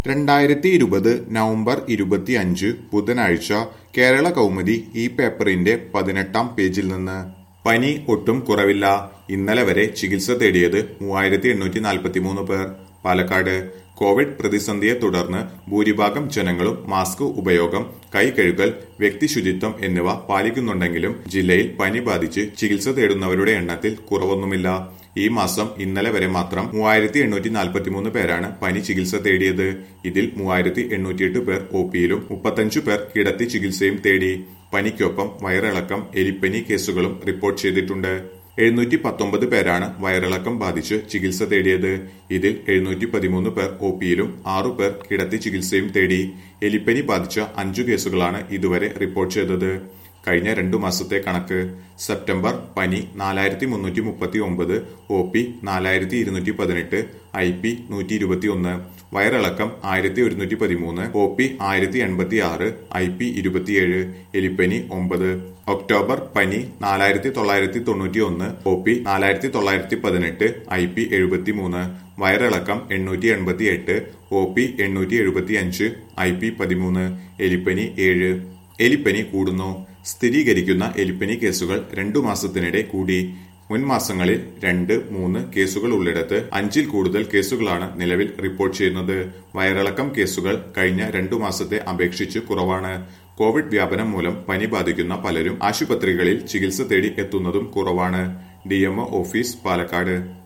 രണ്ടായിരത്തി ഇരുപത് നവംബർ ഇരുപത്തിയഞ്ച് ബുധനാഴ്ച കേരള കൗമുദി ഈ പേപ്പറിന്റെ പതിനെട്ടാം പേജിൽ നിന്ന് പനി ഒട്ടും കുറവില്ല ഇന്നലെ വരെ ചികിത്സ തേടിയത് മൂവായിരത്തി എണ്ണൂറ്റി നാൽപ്പത്തിമൂന്ന് പേർ പാലക്കാട് കോവിഡ് പ്രതിസന്ധിയെ തുടർന്ന് ഭൂരിഭാഗം ജനങ്ങളും മാസ്ക് ഉപയോഗം കൈ കഴുകൽ വ്യക്തി ശുചിത്വം എന്നിവ പാലിക്കുന്നുണ്ടെങ്കിലും ജില്ലയിൽ പനി ബാധിച്ച് ചികിത്സ തേടുന്നവരുടെ എണ്ണത്തിൽ കുറവൊന്നുമില്ല ഈ മാസം ഇന്നലെ വരെ മാത്രം മൂവായിരത്തി എണ്ണൂറ്റി നാൽപ്പത്തിമൂന്ന് പേരാണ് പനി ചികിത്സ തേടിയത് ഇതിൽ മൂവായിരത്തി എണ്ണൂറ്റിയെട്ട് പേർ ഒ പിയിലും മുപ്പത്തഞ്ചു പേർ കിടത്തി ചികിത്സയും തേടി പനിക്കൊപ്പം വയറിളക്കം എലിപ്പനി കേസുകളും റിപ്പോർട്ട് ചെയ്തിട്ടുണ്ട് എഴുന്നൂറ്റി പത്തൊമ്പത് പേരാണ് വയറിളക്കം ബാധിച്ച് ചികിത്സ തേടിയത് ഇതിൽ എഴുന്നൂറ്റി പതിമൂന്ന് പേർ ഒ പിയിലും ആറു പേർ കിടത്തി ചികിത്സയും തേടി എലിപ്പനി ബാധിച്ച അഞ്ചു കേസുകളാണ് ഇതുവരെ റിപ്പോർട്ട് ചെയ്തത് കഴിഞ്ഞ രണ്ടു മാസത്തെ കണക്ക് സെപ്റ്റംബർ പനി നാലായിരത്തി മുന്നൂറ്റി മുപ്പത്തി ഒമ്പത് ഒ പി നാലായിരത്തി ഇരുന്നൂറ്റി പതിനെട്ട് ഐ പി നൂറ്റി ഇരുപത്തി ഒന്ന് വയറിളക്കം ആയിരത്തി ഒരുന്നൂറ്റി പതിമൂന്ന് ഒ പി ആയിരത്തി എൺപത്തി ആറ് ഐ പി ഇരുപത്തിയേഴ് എലിപ്പനി ഒമ്പത് ഒക്ടോബർ പനി നാലായിരത്തി തൊള്ളായിരത്തി തൊണ്ണൂറ്റി ഒന്ന് ഒ പി നാലായിരത്തി തൊള്ളായിരത്തി പതിനെട്ട് ഐ പി എഴുപത്തി മൂന്ന് വയറിളക്കം എണ്ണൂറ്റി എൺപത്തി എട്ട് ഒ പി എണ്ണൂറ്റി എഴുപത്തി അഞ്ച് ഐ പി പതിമൂന്ന് എലിപ്പനി ഏഴ് എലിപ്പനി കൂടുന്നു സ്ഥിരീകരിക്കുന്ന എലിപ്പനി കേസുകൾ രണ്ടു മാസത്തിനിടെ കൂടി മുൻ മാസങ്ങളിൽ രണ്ട് മൂന്ന് കേസുകൾ ഉള്ളിടത്ത് അഞ്ചിൽ കൂടുതൽ കേസുകളാണ് നിലവിൽ റിപ്പോർട്ട് ചെയ്യുന്നത് വയറിളക്കം കേസുകൾ കഴിഞ്ഞ രണ്ടു മാസത്തെ അപേക്ഷിച്ച് കുറവാണ് കോവിഡ് വ്യാപനം മൂലം പനി ബാധിക്കുന്ന പലരും ആശുപത്രികളിൽ ചികിത്സ തേടി എത്തുന്നതും കുറവാണ് ഡിഎംഒ ഓഫീസ് പാലക്കാട്